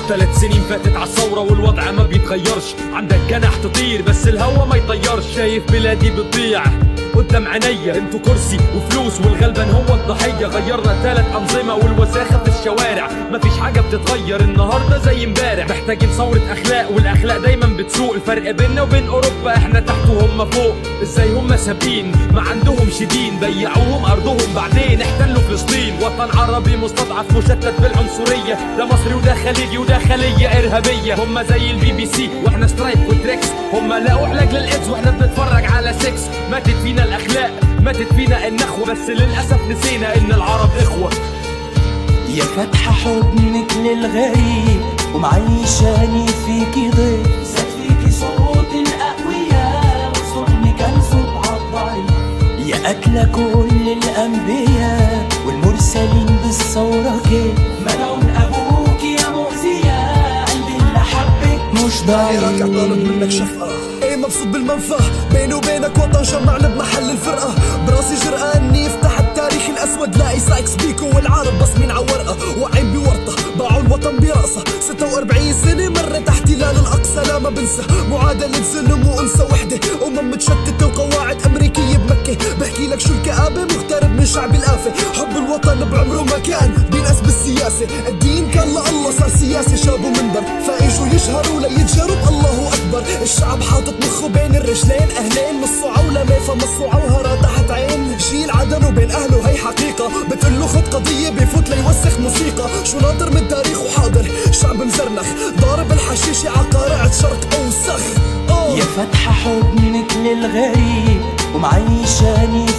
ثلاث سنين فاتت على الثورة والوضع ما بيتغيرش عندك جناح تطير بس الهوا ما يطيرش شايف بلادي بتضيع قدام عينيا انتوا كرسي وفلوس والغلبان هو الضحية غيرنا ثلاث أنظمة والوساخة في الشوارع مفيش حاجة بتتغير النهاردة زي امبارح محتاجين ثورة أخلاق والأخلاق دايما بتسوق الفرق بيننا وبين أوروبا احنا تحت وهم فوق ازاي هم سابين ما عندهمش دين ضيعوهم أرضهم بعدين احتلوا فلسطين وطن عربي مستضعف مشتت بالعنصرية ده مصري وده خليجي وده خلية إرهابية هم زي البي بي سي واحنا سترايك وتريكس هم لقوا علاج للإيدز واحنا بنتفرج على سكس ماتت فينا الأخلاق ماتت فينا النخوة بس للأسف نسينا إن العرب إخوة يا فاتحة حضنك للغريب ومعيشاني فيكي ضيف زاد فيكي صوت الأقوياء وصوتني كان صوت عالضعيف يا قاتلة كل الأنبياء والمرسلين بالثورة كيف ملعون أبوك يا مؤذية قلبي اللي حبك مش راجع طالب منك ضعيف شفقة ايه مبسوط بالمنفى بيني وبينك وطن جمعنا بمحل الفرقة براسي جرأة اني افتح التاريخ الاسود لاقي سايكس بيكو والعرب بصمين على ورقة وعين بورطة باعوا الوطن براسة 46 سنة مرت احتلال الاقصى لا ما بنسى معادلة ظلم وانثى وحدة امم متشتتة وقواعد امريكية بمكة بحكي لك شو الكآبة مغترب من شعب الآفة حب الوطن بعمره ما كان بينقاس بالسياسة الدين كان لله صار سياسة شابوا منبر فاجوا يجهروا ليتجاروا بالله اكبر الشعب حاطط مخه بين الرجلين اهلين نصه عولمة فمصه عوهرة تحت عين جيل عدن وبين اهله هي حقيقة بتقول له خد قضية بفوت ليوسخ موسيقى شو ناطر من تاريخ وحاضر شعب مزرنخ ضارب الحشيشة عقارعة شرق اوسخ أوه. يا فاتحة حضنك للغريب ومعيشاني